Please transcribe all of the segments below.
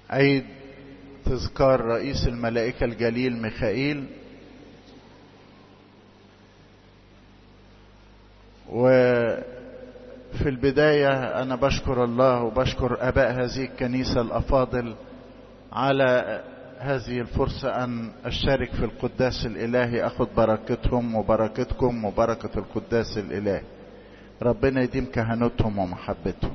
عيد تذكار رئيس الملائكة الجليل ميخائيل وفي البداية أنا بشكر الله وبشكر أباء هذه الكنيسة الأفاضل على هذه الفرصة أن أشترك في القداس الإلهي أخذ بركتهم وبركتكم وبركة القداس الإلهي ربنا يديم كهنوتهم ومحبتهم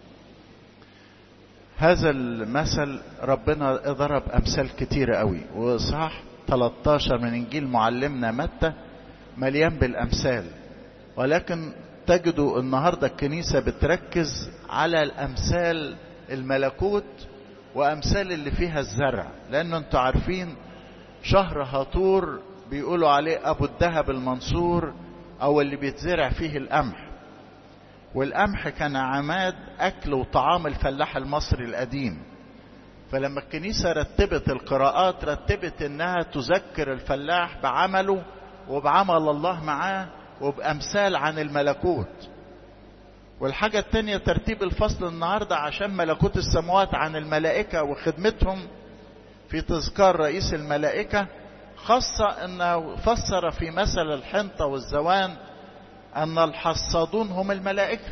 هذا المثل ربنا ضرب أمثال كتيرة قوي وصح 13 من إنجيل معلمنا متى مليان بالأمثال ولكن تجدوا النهاردة الكنيسة بتركز على الأمثال الملكوت وأمثال اللي فيها الزرع لأنه أنتوا عارفين شهر هطور بيقولوا عليه أبو الذهب المنصور أو اللي بيتزرع فيه القمح والقمح كان عماد أكل وطعام الفلاح المصري القديم فلما الكنيسة رتبت القراءات رتبت إنها تذكر الفلاح بعمله وبعمل الله معاه وبأمثال عن الملكوت والحاجة التانية ترتيب الفصل النهاردة عشان ملكوت السماوات عن الملائكة وخدمتهم في تذكار رئيس الملائكة خاصة أنه فسر في مثل الحنطة والزوان أن الحصادون هم الملائكة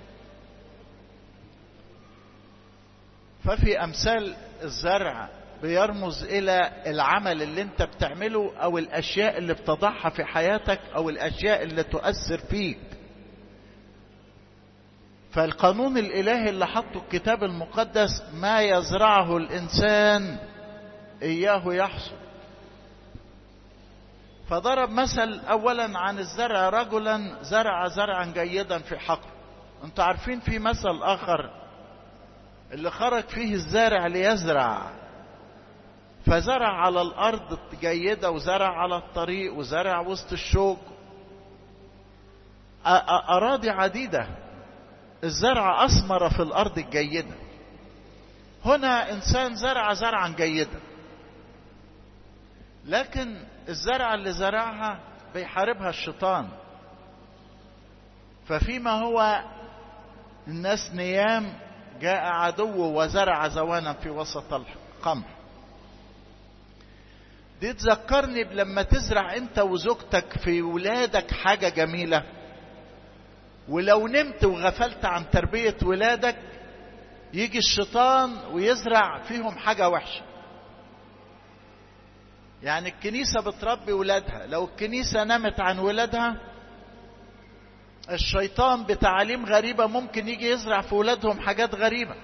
ففي أمثال الزرع بيرمز إلى العمل اللي أنت بتعمله أو الأشياء اللي بتضعها في حياتك أو الأشياء اللي تؤثر فيك فالقانون الإلهي اللي حطه الكتاب المقدس ما يزرعه الإنسان إياه يحصد فضرب مثل أولا عن الزرع رجلا زرع زرعا جيدا في حقل أنتوا عارفين في مثل آخر اللي خرج فيه الزارع ليزرع فزرع على الأرض جيدة وزرع على الطريق وزرع وسط الشوك أراضي عديدة الزرع أثمر في الأرض الجيدة هنا إنسان زرع زرعا جيدا لكن الزرع اللي زرعها بيحاربها الشيطان ففيما هو الناس نيام جاء عدو وزرع زوانا في وسط القمح دي تذكرني لما تزرع انت وزوجتك في ولادك حاجة جميلة ولو نمت وغفلت عن تربية ولادك يجي الشيطان ويزرع فيهم حاجة وحشة يعني الكنيسة بتربي ولادها لو الكنيسة نمت عن ولادها الشيطان بتعاليم غريبة ممكن يجي يزرع في ولادهم حاجات غريبة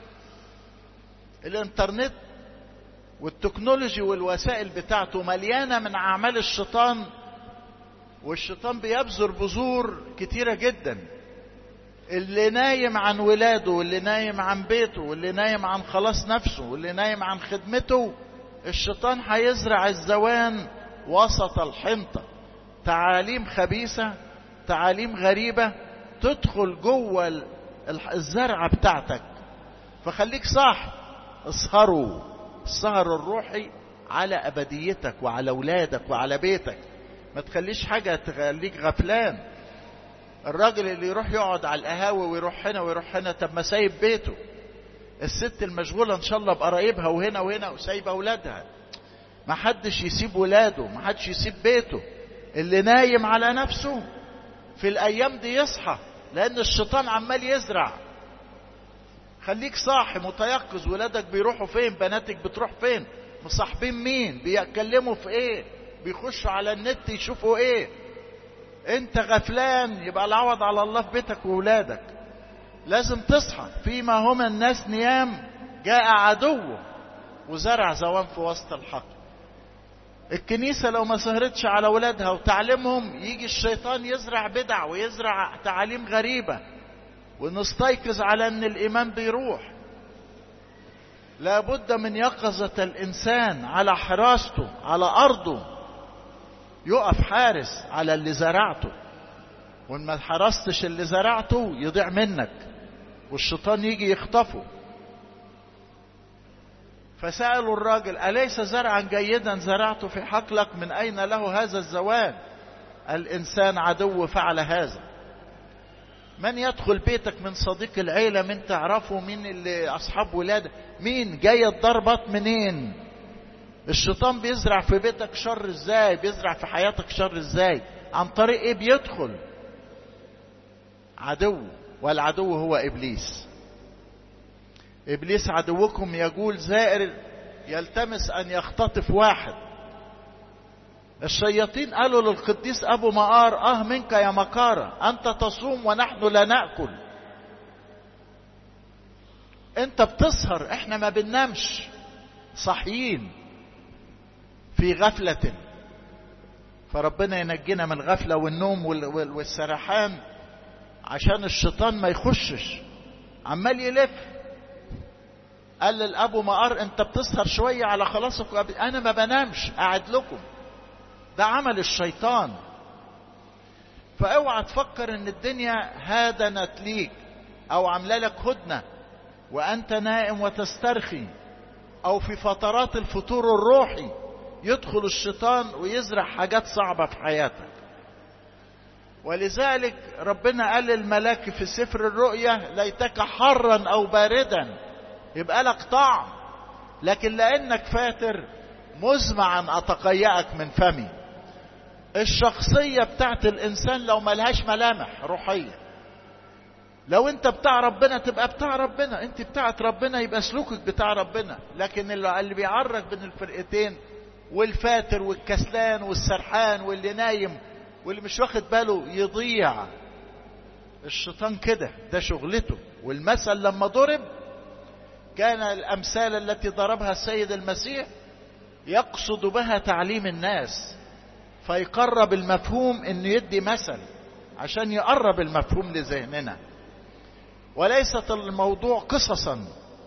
الانترنت والتكنولوجي والوسائل بتاعته مليانة من أعمال الشيطان والشيطان بيبذر بذور كتيرة جدا اللي نايم عن ولاده واللي نايم عن بيته واللي نايم عن خلاص نفسه واللي نايم عن خدمته الشيطان هيزرع الزوان وسط الحنطة تعاليم خبيثة تعاليم غريبة تدخل جوه الزرعة بتاعتك فخليك صاح اسهروا السهر الروحي على أبديتك وعلى أولادك وعلى بيتك ما تخليش حاجة تخليك غفلان الراجل اللي يروح يقعد على القهاوي ويروح هنا ويروح هنا طب ما سايب بيته الست المشغولة ان شاء الله بقرايبها وهنا وهنا وسايبة اولادها ما حدش يسيب ولاده ما حدش يسيب بيته اللي نايم على نفسه في الايام دي يصحى لان الشيطان عمال يزرع خليك صاحي متيقظ ولادك بيروحوا فين بناتك بتروح فين مصاحبين مين بيتكلموا في ايه بيخشوا على النت يشوفوا ايه انت غفلان يبقى العوض على الله في بيتك وولادك لازم تصحى فيما هم الناس نيام جاء عدو وزرع زوان في وسط الحقل الكنيسة لو ما سهرتش على ولادها وتعلمهم يجي الشيطان يزرع بدع ويزرع تعاليم غريبة ونستيقظ على ان الايمان بيروح لابد من يقظة الانسان على حراسته على ارضه يقف حارس على اللي زرعته وان ما حرستش اللي زرعته يضيع منك والشيطان يجي يخطفه فسألوا الراجل أليس زرعا جيدا زرعته في حقلك من أين له هذا الزوال الإنسان عدو فعل هذا من يدخل بيتك من صديق العيلة من تعرفه مين اللي أصحاب ولادك مين جاية الضربات منين الشيطان بيزرع في بيتك شر ازاي بيزرع في حياتك شر ازاي عن طريق ايه بيدخل عدو والعدو هو ابليس ابليس عدوكم يقول زائر يلتمس ان يختطف واحد الشياطين قالوا للقديس ابو مقار اه منك يا مكاره انت تصوم ونحن لا ناكل انت بتسهر احنا ما بننامش صاحيين في غفله فربنا ينجينا من الغفله والنوم والسرحان عشان الشيطان ما يخشش عمال يلف قال للابو مقار انت بتسهر شويه على خلاصك انا ما بنامش قاعد لكم ده عمل الشيطان فاوعى تفكر ان الدنيا هادنت ليك او عامله لك هدنه وانت نائم وتسترخي او في فترات الفطور الروحي يدخل الشيطان ويزرع حاجات صعبه في حياتك ولذلك ربنا قال للملاك في سفر الرؤيا ليتك حرا او باردا يبقى لك طعم لكن لانك فاتر مزمع ان اتقيأك من فمي الشخصية بتاعت الإنسان لو ملهاش ملامح روحية لو أنت بتاع ربنا تبقى بتاع ربنا أنت بتاعت ربنا يبقى سلوكك بتاع ربنا لكن اللي بيعرك بين الفرقتين والفاتر والكسلان والسرحان واللي نايم واللي مش واخد باله يضيع الشيطان كده ده شغلته والمثل لما ضرب كان الأمثال التي ضربها السيد المسيح يقصد بها تعليم الناس فيقرب المفهوم انه يدي مثل عشان يقرب المفهوم لذهننا وليست الموضوع قصصا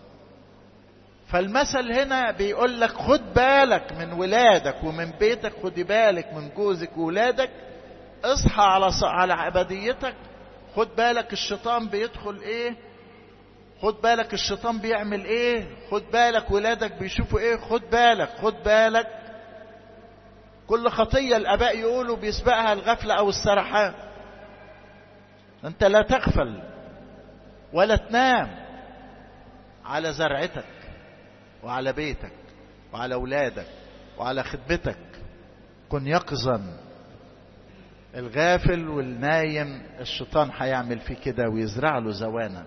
فالمثل هنا بيقول لك خد بالك من ولادك ومن بيتك خدي بالك من جوزك وولادك اصحى على على عباديتك خد بالك الشيطان بيدخل ايه خد بالك الشيطان بيعمل ايه خد بالك ولادك بيشوفوا ايه خد بالك خد بالك كل خطية الآباء يقولوا بيسبقها الغفلة أو السرحان أنت لا تغفل ولا تنام على زرعتك وعلى بيتك وعلى أولادك وعلى خدمتك كن يقظا الغافل والنايم الشيطان هيعمل فيه كده ويزرع له زوانا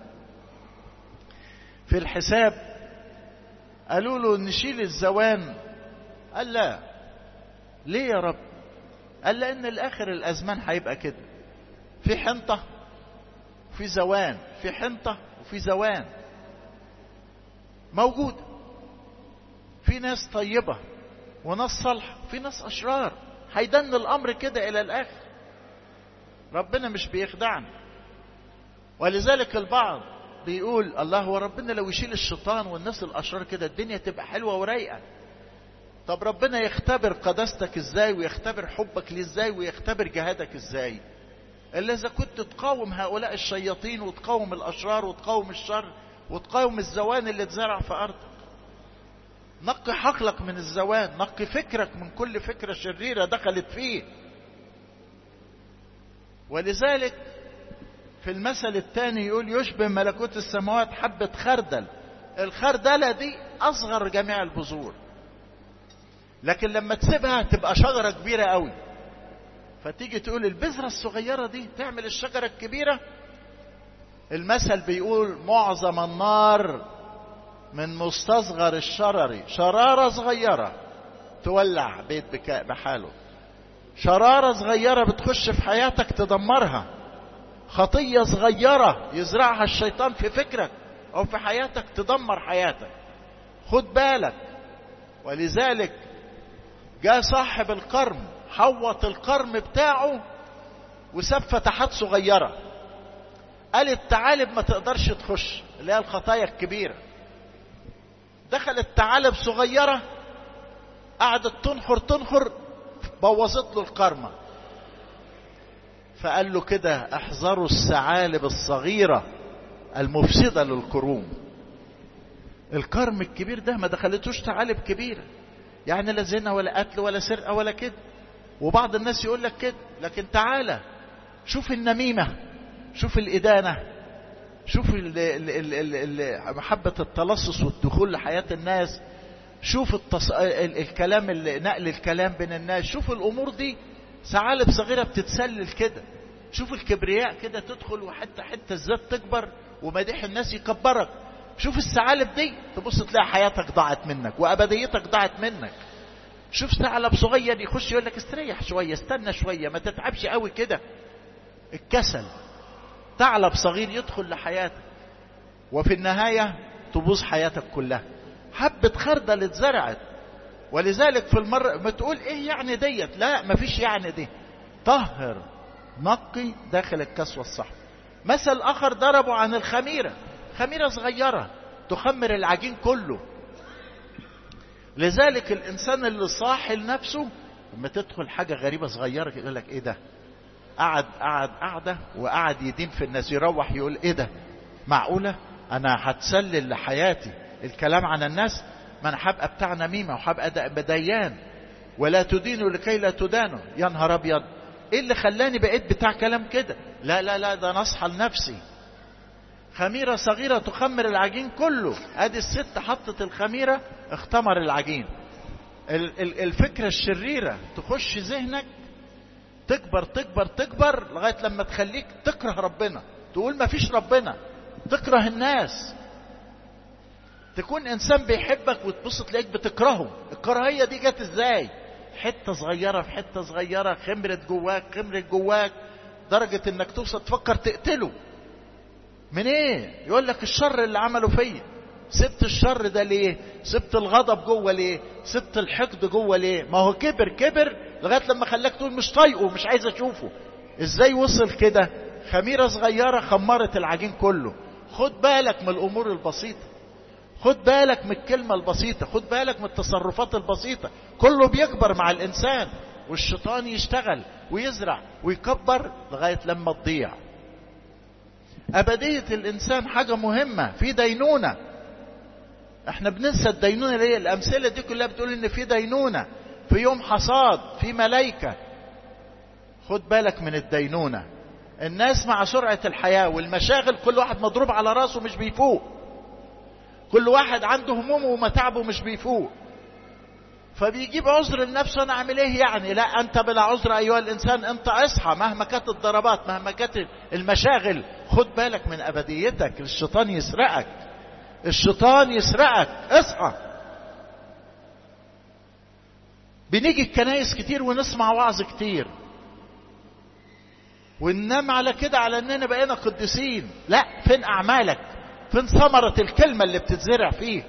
في الحساب قالوا له نشيل الزوان قال لا ليه يا رب قال لان الاخر الازمان هيبقى كده في حنطه وفي زوان في حنطه وفي زوان موجوده في ناس طيبه وناس صالحه في ناس اشرار هيدن الامر كده الى الاخر ربنا مش بيخدعنا ولذلك البعض بيقول الله هو ربنا لو يشيل الشيطان والناس الاشرار كده الدنيا تبقى حلوه ورايقه طب ربنا يختبر قداستك ازاي ويختبر حبك ليه ازاي ويختبر جهادك ازاي الا اذا كنت تقاوم هؤلاء الشياطين وتقاوم الاشرار وتقاوم الشر وتقاوم الزوان اللي اتزرع في ارضك نقي حقلك من الزوان نقي فكرك من كل فكرة شريرة دخلت فيه ولذلك في المثل الثاني يقول يشبه ملكوت السماوات حبة خردل الخردلة دي أصغر جميع البذور لكن لما تسيبها تبقى شجرة كبيرة قوي فتيجي تقول البذرة الصغيرة دي تعمل الشجرة الكبيرة المثل بيقول معظم النار من مستصغر الشرر شرارة صغيرة تولع بيت بكاء بحاله شرارة صغيرة بتخش في حياتك تدمرها خطية صغيرة يزرعها الشيطان في فكرك أو في حياتك تدمر حياتك خد بالك ولذلك جاء صاحب القرم حوط القرم بتاعه وساب فتحات صغيرة قال الثعالب ما تقدرش تخش اللي هي الخطايا الكبيرة دخلت ثعالب صغيرة قعدت تنخر تنخر بوظت له القرمة فقال له كده احذروا الثعالب الصغيرة المفسدة للكروم الكرم الكبير ده ما دخلتوش ثعالب كبيرة يعني لا زنا ولا قتل ولا سرقة ولا كده وبعض الناس يقول لك كده لكن تعالى شوف النميمة شوف الإدانة شوف ال ال ال ال ال محبة التلصص والدخول لحياة الناس شوف التص... ال الكلام ال... نقل الكلام بين الناس شوف الأمور دي ثعالب صغيرة بتتسلل كده شوف الكبرياء كده تدخل وحتى حتى الذات تكبر ومديح الناس يكبرك شوف الثعالب دي تبص تلاقي حياتك ضاعت منك وأبديتك ضاعت منك شوف ثعلب صغير يخش يقول لك استريح شوية استنى شوية ما تتعبش قوي كده الكسل ثعلب صغير يدخل لحياتك وفي النهاية تبوظ حياتك كلها حبة خردل اتزرعت ولذلك في المرة ما تقول ايه يعني ديت لا مفيش يعني دي طهر نقي داخل الكسوة الصح مثل اخر ضربوا عن الخميرة خميرة صغيرة تخمر العجين كله لذلك الانسان اللي صاحي لنفسه لما تدخل حاجة غريبة صغيرة يقول لك ايه ده قعد قعد قعدة وقعد يدين في الناس يروح يقول ايه ده معقولة انا هتسلل لحياتي الكلام عن الناس ما انا هبقى بتاع نميمة وهبقى بديان ولا تدينوا لكي لا تدانوا يا نهار ابيض ايه اللي خلاني بقيت بتاع كلام كده لا لا لا ده نصحى لنفسي خميرة صغيرة تخمر العجين كله ادي الست حطت الخميرة اختمر العجين الفكرة الشريرة تخش ذهنك تكبر تكبر تكبر لغاية لما تخليك تكره ربنا تقول ما فيش ربنا تكره الناس تكون انسان بيحبك وتبص تلاقيك بتكرهه الكراهية دي جت ازاي حتة صغيرة في حتة صغيرة خمرت جواك خمرت جواك درجة انك توصل تفكر تقتله من ايه يقول لك الشر اللي عمله فيا سبت الشر ده ليه سبت الغضب جوه ليه سبت الحقد جوه ليه ما هو كبر كبر لغايه لما خلاك تقول مش طايقه مش عايز اشوفه ازاي وصل كده خميره صغيره خمرت العجين كله خد بالك من الامور البسيطه خد بالك من الكلمه البسيطه خد بالك من التصرفات البسيطه كله بيكبر مع الانسان والشيطان يشتغل ويزرع ويكبر لغايه لما تضيع أبدية الإنسان حاجة مهمة في دينونة احنا بننسى الدينونة ليه الأمثلة دي كلها بتقول إن في دينونة في يوم حصاد في ملايكة خد بالك من الدينونة الناس مع سرعة الحياة والمشاغل كل واحد مضروب على راسه مش بيفوق كل واحد عنده همومه ومتاعبه مش بيفوق فبيجيب عذر لنفسه انا اعمل ايه يعني لا انت بلا عذر ايها الانسان انت اصحى مهما كانت الضربات مهما كانت المشاغل خد بالك من ابديتك الشيطان يسرقك الشيطان يسرقك اصحى بنيجي الكنايس كتير ونسمع وعظ كتير وننام على كده على اننا بقينا قديسين لا فين اعمالك فين ثمرة الكلمة اللي بتتزرع فيك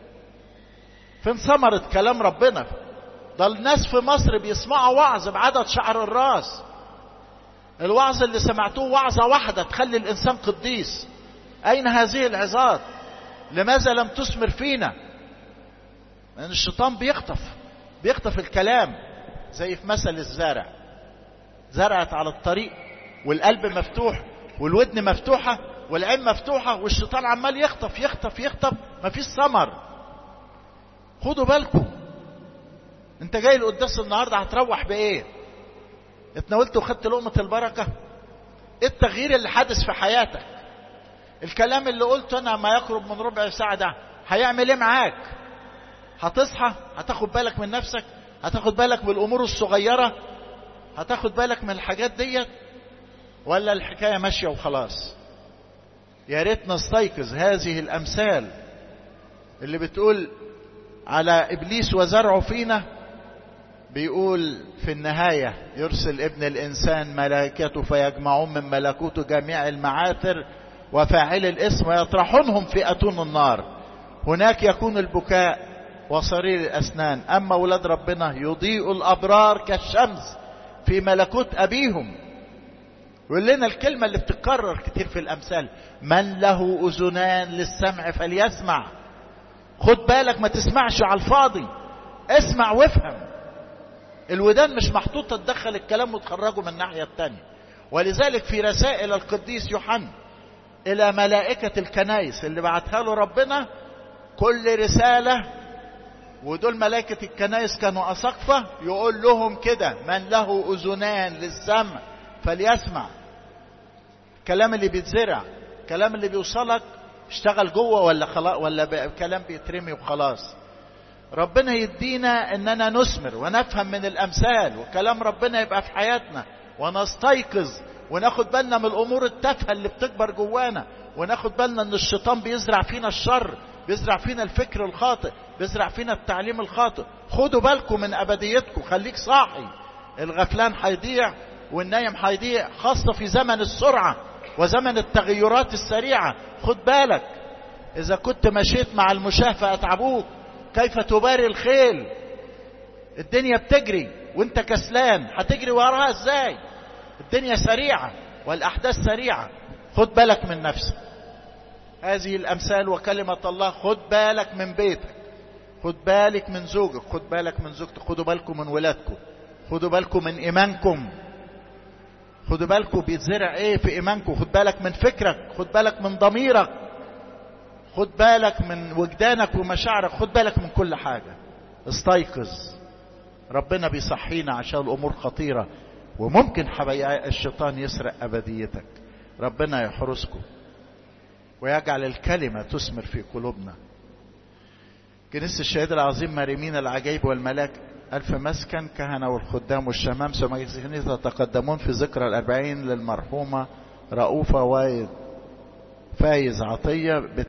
فين ثمرة كلام ربنا ده الناس في مصر بيسمعوا وعظ بعدد شعر الراس الوعظ اللي سمعتوه وعظة واحدة تخلي الإنسان قديس أين هذه العظات لماذا لم تثمر فينا لأن الشيطان بيخطف بيخطف الكلام زي في مثل الزارع زرعت على الطريق والقلب مفتوح والودن مفتوحة والعين مفتوحة والشيطان عمال يخطف يخطف يخطف مفيش ثمر خدوا بالكم انت جاي القداس النهارده هتروح بايه اتناولت وخدت لقمة البركة ايه التغيير اللي حدث في حياتك الكلام اللي قلته انا ما يقرب من ربع ساعة ده هيعمل ايه معاك هتصحى هتاخد بالك من نفسك هتاخد بالك من الامور الصغيرة هتاخد بالك من الحاجات ديت ولا الحكاية ماشية وخلاص يا ريت نستيقظ هذه الامثال اللي بتقول على ابليس وزرعه فينا بيقول في النهاية يرسل ابن الإنسان ملائكته فيجمعون من ملكوته جميع المعاثر وفاعل الاسم ويطرحونهم في أتون النار هناك يكون البكاء وصرير الأسنان أما ولاد ربنا يضيء الأبرار كالشمس في ملكوت أبيهم يقول لنا الكلمة اللي بتتكرر كتير في الأمثال من له أذنان للسمع فليسمع خد بالك ما تسمعش على الفاضي اسمع وافهم الودان مش محطوطة تدخل الكلام وتخرجه من الناحية التانية ولذلك في رسائل القديس يوحنا إلى ملائكة الكنايس اللي بعتها له ربنا كل رسالة ودول ملائكة الكنايس كانوا أساقفة يقول لهم كده من له أذنان للسمع فليسمع الكلام اللي بيتزرع الكلام اللي بيوصلك اشتغل جوه ولا خلاص ولا كلام بيترمي وخلاص ربنا يدينا اننا نثمر ونفهم من الامثال وكلام ربنا يبقى في حياتنا ونستيقظ وناخد بالنا من الامور التافهه اللي بتكبر جوانا وناخد بالنا ان الشيطان بيزرع فينا الشر بيزرع فينا الفكر الخاطئ بيزرع فينا التعليم الخاطئ خدوا بالكم من ابديتكم خليك صاحي الغفلان هيضيع والنايم هيضيع خاصه في زمن السرعه وزمن التغيرات السريعه خد بالك اذا كنت مشيت مع المشاه فاتعبوك كيف تباري الخيل الدنيا بتجري وانت كسلان هتجري وراها ازاي الدنيا سريعه والاحداث سريعه خد بالك من نفسك هذه الامثال وكلمه الله خد بالك من بيتك خد بالك من زوجك خد بالك من زوجتك خدوا بالكم من ولادكم خدوا بالكم من ايمانكم خدوا بالكم بيتزرع ايه في ايمانكم خد بالك من فكرك خد بالك من ضميرك خد بالك من وجدانك ومشاعرك خد بالك من كل حاجه استيقظ ربنا بيصحينا عشان الامور خطيره وممكن حبايا الشيطان يسرق ابديتك ربنا يحرسكم ويجعل الكلمه تثمر في قلوبنا كنيسه الشهيد العظيم مريمين العجائب والملاك ألف مسكن كهنة والخدام والشمام ثم يتقدمون في ذكرى الأربعين للمرحومة رؤوفة وايد فايز عطية